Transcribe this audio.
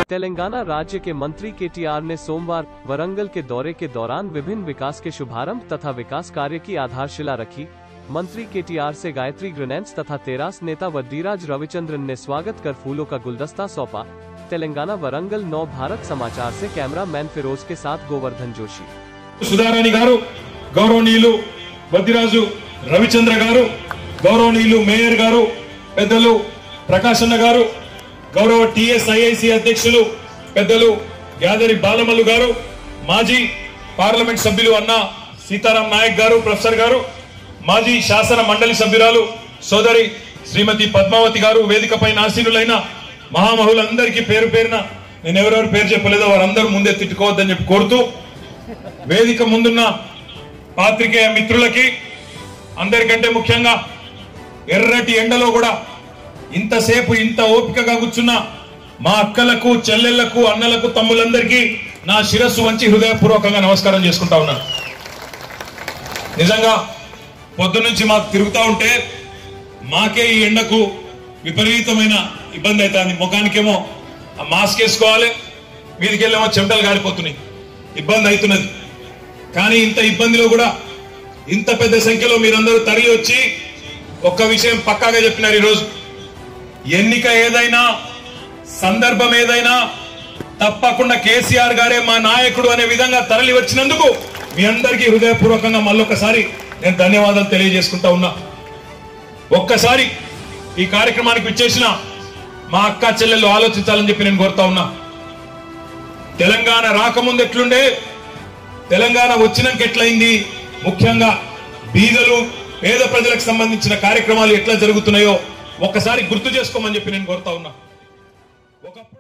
तेलंगाना राज्य के मंत्री केटीआर ने सोमवार वरंगल के दौरे के दौरान विभिन्न विकास के शुभारंभ तथा विकास कार्य की आधारशिला रखी मंत्री केटीआर से गायत्री ग्रेनेंस तथा तेरास नेता वड्डीराज रविचंद्रन ने स्वागत कर फूलों का गुलदस्ता सौंपा तेलंगाना वरंगल नौ भारत समाचार से कैमरामैन फिरोज के साथ गोवर्धन जोशी సుధారాణి గారు గౌరవనీయులు బద్దిరాజు రవిచంద్ర గారు గౌరవనీయులు మేయర్ గారు పెద్దలు ప్రకాశన్న గారు గౌరవ టిఎస్ఐఐసి అధ్యక్షులు పెద్దలు యాదరి బాలమల్లు గారు మాజీ పార్లమెంట్ సభ్యులు అన్న సీతారాం నాయక్ గారు ప్రొఫెసర్ గారు మాజీ శాసన మండలి సభ్యురాలు సోదరి శ్రీమతి పద్మావతి గారు వేదికపై ఆసీనులైన మహామహులందరికీ పేరు పేరున నేను ఎవరెవరు పేరు చెప్పలేదో వారందరూ ముందే తిట్టుకోవద్దని చెప్పి కోరుతూ వేదిక ముందున్న పాత్రికేయ మిత్రులకి అందరికంటే ముఖ్యంగా ఎర్రటి ఎండలో కూడా ఇంతసేపు ఇంత ఓపికగా కూర్చున్న మా అక్కలకు చెల్లెళ్లకు అన్నలకు తమ్ములందరికీ నా శిరస్సు వంచి హృదయపూర్వకంగా నమస్కారం చేసుకుంటా ఉన్నాను నిజంగా పొద్దు నుంచి మాకు తిరుగుతా ఉంటే మాకే ఈ ఎండకు విపరీతమైన ఇబ్బంది అవుతుంది ముఖానికేమో ఆ మాస్క్ వేసుకోవాలి మీదికెళ్ళేమో చెమటలు గారిపోతున్నాయి ఇబ్బంది అవుతున్నది కానీ ఇంత ఇబ్బందిలో కూడా ఇంత పెద్ద సంఖ్యలో మీరందరూ తరలి వచ్చి ఒక్క విషయం పక్కాగా చెప్పినారు ఈరోజు ఎన్నిక ఏదైనా సందర్భం ఏదైనా తప్పకుండా కేసీఆర్ గారే మా నాయకుడు అనే విధంగా తరలి వచ్చినందుకు మీ అందరికీ హృదయపూర్వకంగా మళ్ళొకసారి నేను ధన్యవాదాలు తెలియజేసుకుంటా ఉన్నా ఒక్కసారి ఈ కార్యక్రమానికి విచ్చేసిన మా అక్క చెల్లెళ్ళు ఆలోచించాలని చెప్పి నేను కోరుతా ఉన్నా తెలంగాణ రాకముందు ఎట్లుండే తెలంగాణ వచ్చినాక ఎట్లయింది ముఖ్యంగా బీదలు పేద ప్రజలకు సంబంధించిన కార్యక్రమాలు ఎట్లా జరుగుతున్నాయో ఒక్కసారి గుర్తు చేసుకోమని చెప్పి నేను కోరుతా ఉన్నా ఒకప్పుడు